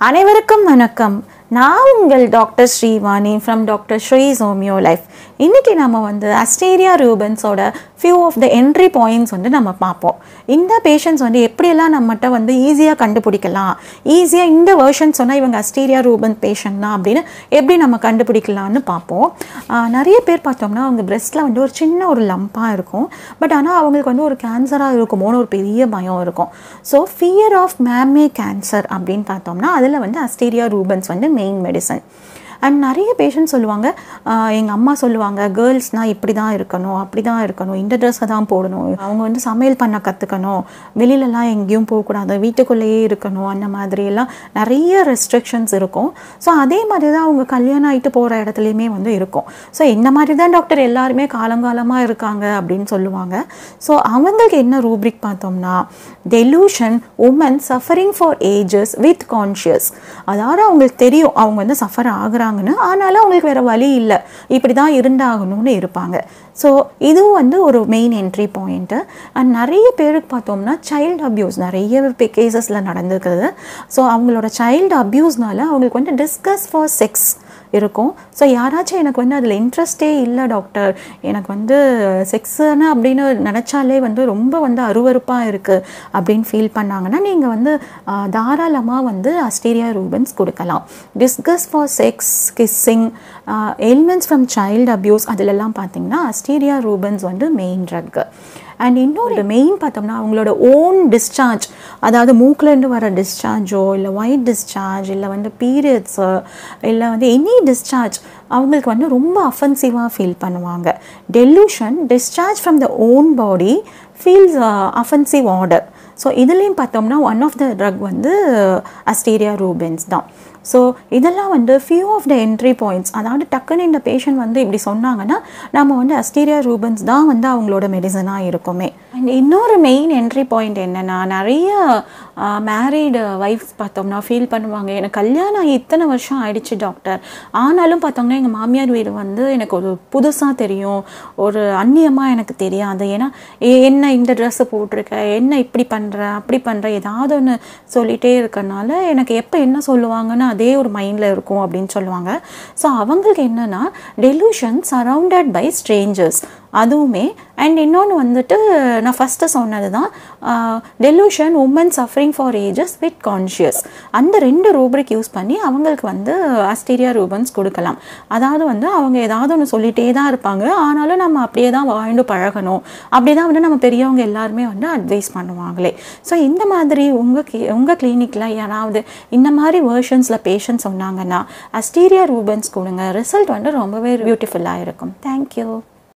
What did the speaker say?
அனைவருக்கும் வணக்கம் நான் உங்கள் doctor Srivani from doctor Sri homeo life இன்றைக்கி நம்ம வந்து அஸ்டேரியா ரூபன்ஸோட few of the entry points வந்து நம்ம பார்ப்போம் இந்த பேஷண்ட்ஸ் வந்து எப்படியெல்லாம் நம்மகிட்ட வந்து ஈஸியாக கண்டுபிடிக்கலாம் ஈஸியாக இந்த வேர்ஷன் சொன்னால் இவங்க அஸ்டேரியா ரூபன் பேஷண்ட் தான் அப்படின்னு எப்படி நம்ம கண்டுபிடிக்கலாம்னு பார்ப்போம் ஆஹ் நிறைய பேர் பார்த்தோம்னா அவங்க பிரெஸ்ட்டில் வந்து ஒரு சின்ன ஒரு லம்பாக இருக்கும் பட் ஆனால் அவங்களுக்கு வந்து ஒரு கேன்சராக இருக்குமோன்னு ஒரு பெரிய பயம் இருக்கும் so fear of mammae cancer அப்படின்னு பார்த்தோம்னா அதில் வந்து அஸ்டேரியா ரூபன்ஸ் வந்து மெயின் மெடிசன் அண்ட் நிறைய பேஷண்ட் சொல்லுவாங்க எங்கள் அம்மா சொல்லுவாங்க கேர்ள்ஸ்னால் இப்படி தான் இருக்கணும் அப்படி தான் இருக்கணும் இந்த ட்ரெஸ்ஸை தான் போடணும் அவங்க வந்து சமையல் பண்ண கற்றுக்கணும் வெளியிலலாம் எங்கேயும் போகக்கூடாது வீட்டுக்குள்ளேயே இருக்கணும் அந்த மாதிரி எல்லாம் நிறைய ரெஸ்ட்ரிக்ஷன்ஸ் இருக்கும் ஸோ அதே மாதிரி தான் அவங்க கல்யாணம் ஆகிட்டு போகிற இடத்துலையுமே வந்து இருக்கும் ஸோ இந்த மாதிரி தான் டாக்டர் எல்லாருமே காலங்காலமாக இருக்காங்க அப்படின்னு சொல்லுவாங்க ஸோ அவங்களுக்கு என்ன ரூப்ரிக் பார்த்தோம்னா delusion woman suffering for ages with conscious அதாவது அவங்களுக்கு தெரியும் அவங்க வந்து சஃபர் ஆகுறாங்கன்னு ஆனாலும் அவங்களுக்கு வேறு வழி இல்லை இப்படி தான் இருந்தாகணும்னு இருப்பாங்க ஸோ இதுவும் வந்து ஒரு மெயின் என்ட்ரி பாயிண்ட்டு அண்ட் நிறைய பேருக்கு பார்த்தோம்னா சைல்டு அப்யூஸ் நிறைய கேசஸில் நடந்துருக்குது ஸோ அவங்களோட சைல்டு அப்யூஸ்னால அவங்களுக்கு வந்து டிஸ்கஸ் ஃபார் செக்ஸ் இருக்கும் ஸோ யாராச்சும் எனக்கு வந்து அதில் இன்ட்ரெஸ்டே இல்லை டாக்டர் எனக்கு வந்து செக்ஸுன்னு அப்படின்னு நினச்சாலே வந்து ரொம்ப வந்து அருவருப்பாக இருக்குது அப்படின்னு ஃபீல் பண்ணாங்கன்னா நீங்கள் வந்து தாராளமாக வந்து அஸ்டீரியா ரூபன்ஸ் கொடுக்கலாம் disgust for sex kissing elements from child abuse அதிலெல்லாம் பார்த்தீங்கன்னா அஸ்டீரியா ரூபன்ஸ் வந்து மெயின் ட்ரக்கு அண்ட் இன்னொரு மெயின் பார்த்தோம்னா அவங்களோட ஓன் டிஸ்சார்ஜ் அதாவது மூக்கிலேருந்து வர டிஸ்சார்ஜோ இல்லை ஒயிட் டிஸ்சார்ஜ் இல்லை வந்து பீரியட்ஸு இல்லை வந்து எனி டிஸ்சார்ஜ் அவங்களுக்கு வந்து ரொம்ப அஃபென்சிவாக ஃபீல் பண்ணுவாங்க delusion discharge from the own body feels offensive odour so இதுலேயும் பார்த்தோம்னா ஒன் ஆஃப் த ட்ரக் வந்து அஸ்டீரியா ரூபென்ஸ் தான் ஸோ இதெல்லாம் வந்து few of the entry points அதாவது டக்குன்னு இந்த பேஷண்ட் வந்து இப்படி சொன்னாங்கன்னா நம்ம வந்து அஸ்டீரியா ரூபன்ஸ் தான் வந்து அவங்களோட மெடிசனாக இருக்குமே அண்ட் இன்னொரு மெயின் என்ட்ரி பாயிண்ட் என்னென்னா நிறைய மேரீடு ஒய்ஃப்ஸ் பார்த்தோம்னா ஃபீல் பண்ணுவாங்க எனக்கு கல்யாணம் ஆகி இத்தனை வருஷம் ஆயிடுச்சு டாக்டர் ஆனாலும் பார்த்தோம்னா எங்கள் மாமியார் வீடு வந்து எனக்கு ஒரு புதுசாக தெரியும் ஒரு அந்நியமாக எனக்கு தெரியாது ஏன்னா என்ன இந்த ட்ரெஸ்ஸு போட்டிருக்க என்ன இப்படி பண்ணுற அப்படி பண்ணுற ஏதாவது ஒன்று சொல்லிகிட்டே இருக்கனால எனக்கு எப்போ என்ன சொல்லுவாங்கன்னு அதே ஒரு மைண்டில் இருக்கும் அப்படின்னு சொல்லுவாங்க ஸோ அவங்களுக்கு என்னென்னா டெலூஷன் சரவுண்டட் பை ஸ்ட்ரேஞ்சர்ஸ் அதுவுமே அண்ட் இன்னொன்று வந்துட்டு நான் ஃபஸ்ட்டு சொன்னது தான் delusion woman suffering for ages with conscious அந்த ரெண்டு ரூப்ரிக் யூஸ் பண்ணி அவங்களுக்கு வந்து அஸ்டீரியா ரூபன்ஸ் கொடுக்கலாம் அதாவது வந்து அவங்க ஏதாவது ஒன்று சொல்லிகிட்டே தான் இருப்பாங்க ஆனாலும் நம்ம அப்படியே தான் வாழ்ந்து பழகணும் அப்படி தான் வந்து நம்ம பெரியவங்க எல்லாருமே வந்து அட்வைஸ் பண்ணுவாங்களே ஸோ இந்த மாதிரி உங்கள் கி உங்கள் கிளினிக்கில் யாராவது இந்த மாதிரி வேர்ஷன்ஸில் பேஷண்ட் சொன்னாங்கன்னா அஸ்டீரியா ரூபன்ஸ் கொடுங்க ரிசல்ட் வந்து ரொம்பவே பியூட்டிஃபுல்லாக இருக்கும் தேங்க்யூ